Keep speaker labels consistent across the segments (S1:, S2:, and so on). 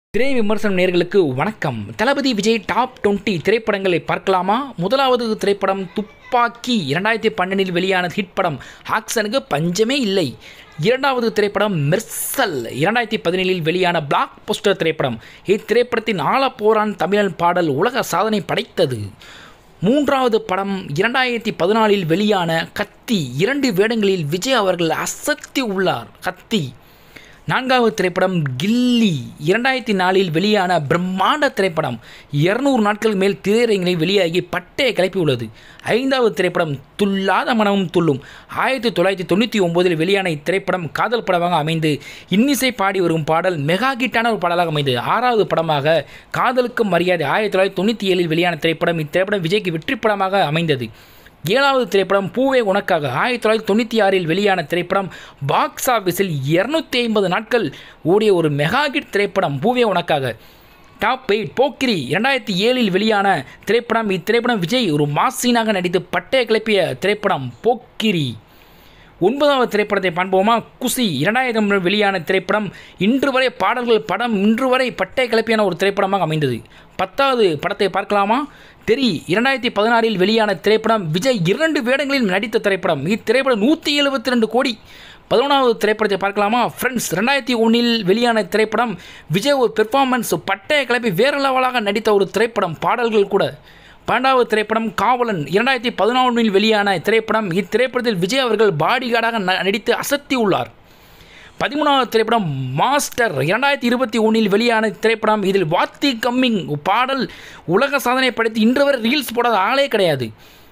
S1: திரை விமர்சனம் நேர்களுக்கு வணக்கம் தளபதி விஜய் டாப் 20 திரைப்படங்களை பார்க்கலாமா முதலாவது திரைப்படம் துப்பாக்கி இரண்டாயிரத்தி பன்னெண்டில் வெளியான ஹிட் படம் ஆக்சனுக்கு பஞ்சமே இல்லை இரண்டாவது திரைப்படம் மெர்சல் இரண்டாயிரத்தி பதினேழில் வெளியான பிளாக் போஸ்டர் திரைப்படம் இத்திரைப்படத்தின் ஆலப்போரான் தமிழன் பாடல் உலக சாதனை படைத்தது மூன்றாவது படம் இரண்டாயிரத்தி பதினாலில் வெளியான கத்தி இரண்டு வேடங்களில் விஜய் அவர்கள் அசத்தி உள்ளார் கத்தி நான்காவது திரைப்படம் கில்லி இரண்டாயிரத்தி நாலில் வெளியான பிரம்மாண்ட திரைப்படம் இருநூறு நாட்கள் மேல் திரையரங்கில் வெளியாகி பட்டையை கிளப்பி உள்ளது ஐந்தாவது திரைப்படம் துல்லாத மனமும் துள்ளும் ஆயிரத்தி தொள்ளாயிரத்தி தொண்ணூற்றி ஒம்போதில் வெளியான இத்திரைப்படம் காதல் படமாக அமைந்து இன்னிசை பாடி வரும் பாடல் மெகா ஹிட்டான ஒரு பாடலாக அமைந்தது ஆறாவது படமாக காதலுக்கு மரியாதை ஆயிரத்தி தொள்ளாயிரத்தி தொண்ணூற்றி ஏழில் வெளியான திரைப்படம் இத்திரைப்படம் விஜய்க்கு வெற்றி படமாக அமைந்தது ஏழாவது திரைப்படம் பூவே உனக்காக ஆயிரத்தி தொள்ளாயிரத்தி தொண்ணூற்றி ஆறில் வெளியான திரைப்படம் பாக்ஸ் ஆஃபீஸில் இரநூத்தி ஐம்பது நாட்கள் ஓடிய ஒரு மெகா ஹிட் திரைப்படம் பூவே உனக்காக டாப் எயிட் போக்கிரி இரண்டாயிரத்தி ஏழில் வெளியான திரைப்படம் இத்திரைப்படம் விஜய் ஒரு மாசீனாக நடித்து பட்டைய கிளப்பிய திரைப்படம் போக்கிரி ஒன்பதாவது திரைப்படத்தை பார்ப்போமா குசி இரண்டாயிரம் வெளியான திரைப்படம் இன்று வரை பாடல்கள் படம் இன்று வரை பட்டை கிளப்பியான ஒரு திரைப்படமாக அமைந்தது பத்தாவது படத்தை பார்க்கலாமா தெரி இரண்டாயிரத்தி பதினாறில் வெளியான திரைப்படம் விஜய் இரண்டு வேடங்களில் நடித்த திரைப்படம் இத்திரைப்படம் நூற்றி எழுபத்தி ரெண்டு கோடி பதினொன்றாவது திரைப்படத்தை பார்க்கலாமா ஃப்ரெண்ட்ஸ் ரெண்டாயிரத்தி ஒன்றில் வெளியான திரைப்படம் விஜய் ஒரு பெர்ஃபார்மன்ஸ் பட்டைய கிளப்பி வேறு லெவலாக நடித்த ஒரு திரைப்படம் பாடல்கள் கூட பன்னெண்டாவது திரைப்படம் காவலன் இரண்டாயிரத்தி பதினான்கில் வெளியான திரைப்படம் இத்திரைப்படத்தில் விஜய் அவர்கள் பாடிகார்டாக ந- நடித்து அசத்தி உள்ளார் பதிமூணாவது திரைப்படம் மாஸ்டர் இரண்டாயிரத்தி இருபத்தி ஒன்றில் வெளியான திரைப்படம் இதில் வாத்தி கம்மிங் பாடல் உலக சாதனை படைத்து இன்று வரை ரீல்ஸ் போடாத ஆளே கிடையாது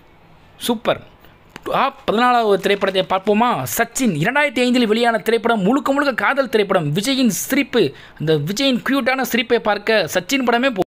S1: சூப்பர் ஆ பதினாலாவது திரைப்படத்தை பார்ப்போமா சச்சின் இரண்டாயிரத்தி ஐந்தில் வெளியான திரைப்படம் முழுக்க முழுக்க காதல் திரைப்படம் விஜயின் சிரிப்பு அந்த விஜயின் க்யூட்டான சிரிப்பை பார்க்க சச்சின் படமே போ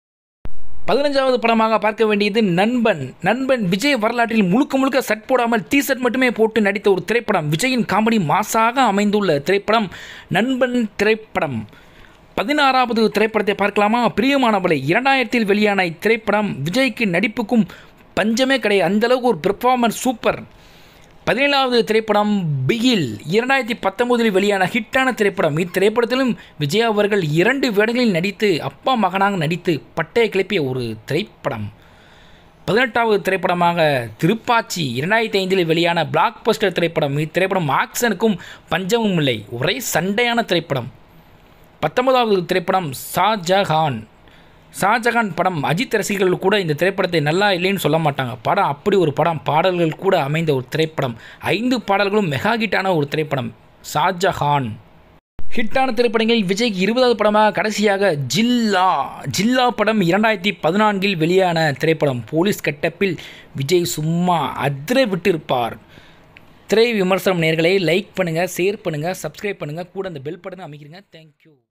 S1: பதினஞ்சாவது படமாக பார்க்க வேண்டியது நண்பன் நண்பன் விஜய் வரலாற்றில் முழுக்க முழுக்க சட் போடாமல் டீ ஷர்ட் மட்டுமே போட்டு நடித்த ஒரு திரைப்படம் விஜயின் காமெடி மாசாக அமைந்துள்ள திரைப்படம் நண்பன் திரைப்படம் பதினாறாவது திரைப்படத்தை பார்க்கலாமா பிரியமானவளை இரண்டாயிரத்தில் வெளியான இத்திரைப்படம் விஜய்க்கு நடிப்புக்கும் பஞ்சமே கிடையாது அந்தளவுக்கு ஒரு பெர்ஃபார்மன்ஸ் சூப்பர் பதினேழாவது திரைப்படம் பிகில் இரண்டாயிரத்தி பத்தொம்போதில் வெளியான ஹிட்டான திரைப்படம் இத்திரைப்படத்திலும் விஜய் அவர்கள் இரண்டு வேடங்களில் நடித்து அப்பா மகனாக நடித்து பட்டையை கிளப்பிய ஒரு திரைப்படம் பதினெட்டாவது திரைப்படமாக திருப்பாச்சி இரண்டாயிரத்தி ஐந்தில் வெளியான பிளாக் பஸ்டர் திரைப்படம் இத்திரைப்படம் ஆக்சனுக்கும் பஞ்சமும் இல்லை ஒரே சண்டையான திரைப்படம் பத்தொன்பதாவது திரைப்படம் ஷாஜஹான் ஷாஜகான் படம் அஜித் ரசிகர்கள் கூட இந்த திரைப்படத்தை நல்லா இல்லைன்னு சொல்ல மாட்டாங்க படம் அப்படி ஒரு படம் பாடல்கள் கூட அமைந்த ஒரு திரைப்படம் ஐந்து பாடல்களும் மெகா ஹிட்டான ஒரு திரைப்படம் ஷாஜஹான் ஹிட்டான திரைப்படங்களில் விஜய்க்கு இருபதாவது படமாக கடைசியாக ஜில்லா ஜில்லா படம் இரண்டாயிரத்தி பதினான்கில் வெளியான திரைப்படம் போலீஸ் கட்டப்பில் விஜய் சும்மா அதிர விட்டிருப்பார் திரை விமர்சனம் நேர்களை லைக் பண்ணுங்கள் ஷேர் பண்ணுங்கள் சப்ஸ்கிரைப் பண்ணுங்கள் கூட அந்த பெல் பட்டனை அமைக்கிறீங்க தேங்க்யூ